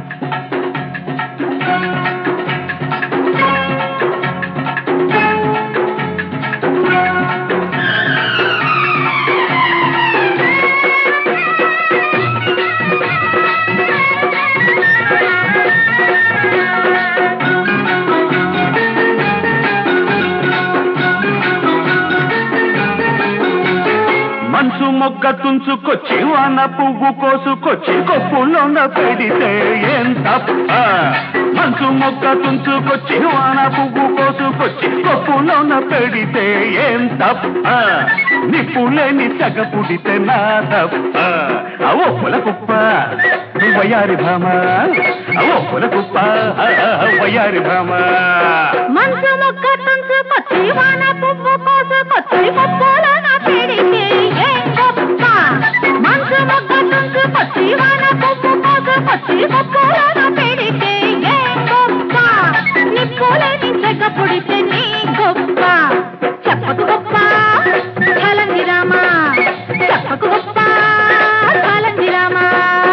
మనసు మొగ్గ తుంచుకొచ్చి వాన పువ్వు కోసుకొచ్చి కొప్పులోన పెడితే ఏం తప్ప మనసు మొగ్గ తుంచుకొచ్చి వాన పువ్వు కోసుకొచ్చి కొప్పులోన పెడితే ఏం తప్ప నిప్పులేని సగ పుడితే నా తప్ప అవో పుల కుప్ప వయారి భామ అవో పుల కుప్ప వయారి భామ మంచు మొక్క తుంచు కొచ్చి వాన పువ్వు కోసు కొచ్చి కొప్పుల నా పెడితే ఏం గొప్ప మంచు మొక్క తుంచు కొచ్చి వాన పువ్వు కోసు కొచ్చి కొప్పుల నా పెడితే ఏం గొప్ప నిప్పులేని చెక్క పుడితే నీ గొప్ప చెప్పకు గొప్ప చలంది రామా చెప్పకు గొప్ప చలంది రామా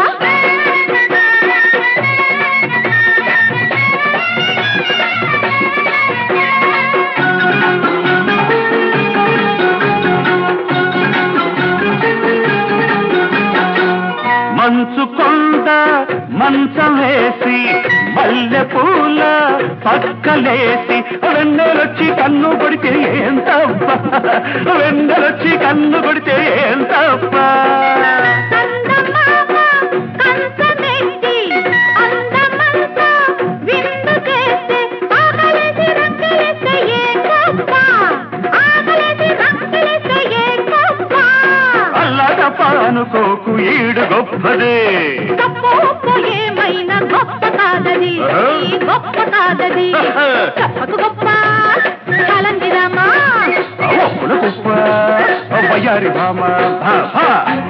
మంచు కొండ మంచం వేసి మల్లె పూల పక్కలేసి వెన్నెలొచ్చి కన్ను కొడితే ఏం తప్ప వెన్నెలొచ్చి కన్ను కొడితే ఏం తప్ప అందమామ కంచమెట్టి అందమంతా విందు చేస్తే ఆకలేసి రంకెలేస్తే ఏ గొప్ప ఆకలేసి రంకెలేస్తే ఏ గొప్ప అల్లా తప్ప అనుకోకు ఈడు గొప్పదే తప్పు ఒప్పు ఏమైనా గొప్ప కాదది ఈ గొప్ప కాదది చెప్పకు గొప్ప చలందిరామా ఒప్పుల కుప్ప వయ్యారి భామ భా, భా.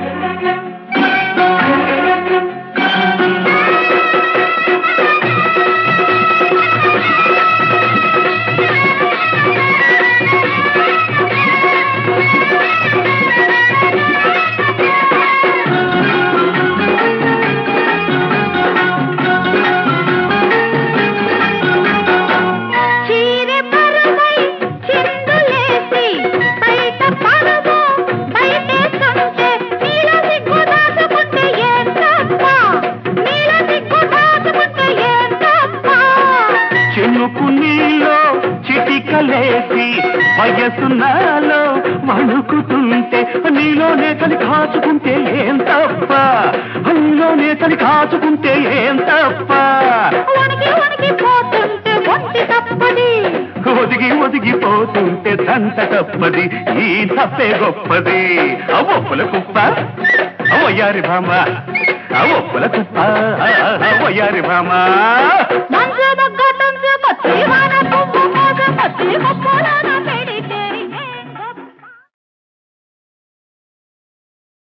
చీరె పరువై చిందులేసి బయట పరువు బయటేస్తుంటే నీల సిగ్గు దాచుకుంటే ఏం తప్ప నీల సిగ్గు దాచుకుంటే ఏం తప్ప చినుకు నీలో చిటికలేసి వయసు నాలో వణుకుతుంటే నీలోనే కలి కాచుకుంటే ఏం తప్ప నీలోనే కలి కాచుకుంటే ఏం తప్ప వణికి వణికి పోతుంటే ఒంటి తప్పది ఒదిగి ఒదిగిపోతుంటే దంత తప్పది ఈ తప్పే గొప్పది అవొప్పుల కుప్ప అవయ్యారి భామ అవొప్పుల కుప్ప అవయ్యారి భామ మంచు